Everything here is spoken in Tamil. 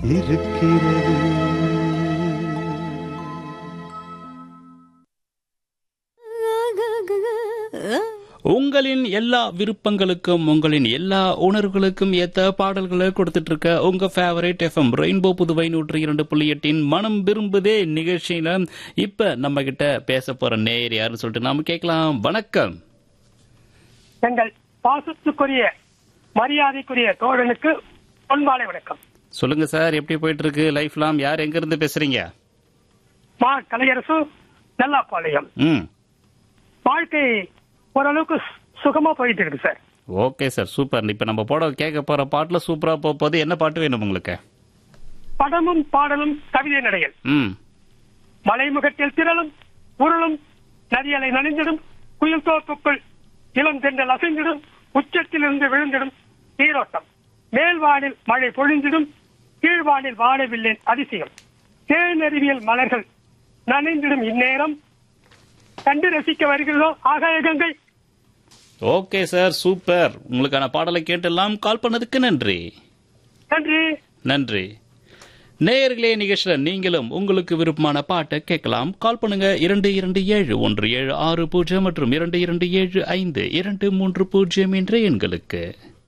இருக்கிறது உங்களின் எல்லா விருப்பங்களுக்கும் உங்களின் எல்லா உணர்வுகளுக்கும் ஏத்த பாடல்களை கொடுத்துட்டு இருக்க உங்க ஃபேவரட் எஃப்எம் ரெயின்போ புதுவை நூற்றி இரண்டு புள்ளி எட்டின் மனம் விரும்புதே நிகழ்ச்சியில இப்ப நம்ம கிட்ட பேச போற நேயர் யாருன்னு சொல்லிட்டு நாம கேட்கலாம் வணக்கம் எங்கள் பாசத்துக்குரிய மரியாதைக்குரிய தோழனுக்கு பொன்மாலை வணக்கம் சொல்லுங்க சார் எப்படி போயிட்டு இருக்கு லைஃப்லாம் யார் எங்க இருந்து பேசுறீங்க மா கலையரசு நல்லாப்பாளையம் ம் வாழ்க்கை ஓரளவுக்கு சு- சுகமா போயிட்டு இருக்கு சார் ஓகே சார் சூப்பர் இப்ப நம்ம போட கேட்க போற பாட்டுல சூப்பரா போக போகுது என்ன பாட்டு வேணும் உங்களுக்கு படமும் பாடலும் கவிதை நடைகள் ம் மலைமுகத்தில் திரளும் உருளும் நதியலை நனைந்திடும் குயில் தோப்புக்குள் இளம் தென்றல் அசைந்திடும் உச்சத்திலிருந்து விழுந்திடும் நீரோட்டம் மேல்வானில் மழை பொழிந்திடும் கீழ்வானில் வானவில்லின் அதிசயம் தேனறிவியல் மலர்கள் நனைந்திடும் இந்நேரம் கண்டு ரசிக்க வருகிறதோ ஆகாய கங்கை ஓகே சார் சூப்பர் உங்களுக்கான பாடலை கேட்டெல்லாம் கால் பண்ணதுக்கு நன்றி நன்றி நன்றி நேயர்களே நிகழ்ச்சியில நீங்களும் உங்களுக்கு விருப்பமான பாட்டை கேட்கலாம் கால் பண்ணுங்க இரண்டு இரண்டு ஏழு ஒன்று ஏழு ஆறு பூஜ்ஜியம் மற்றும் இரண்டு இரண்டு ஏழு ஐந்து இரண்டு மூன்று பூஜ்ஜியம் என்ற எண்களுக்கு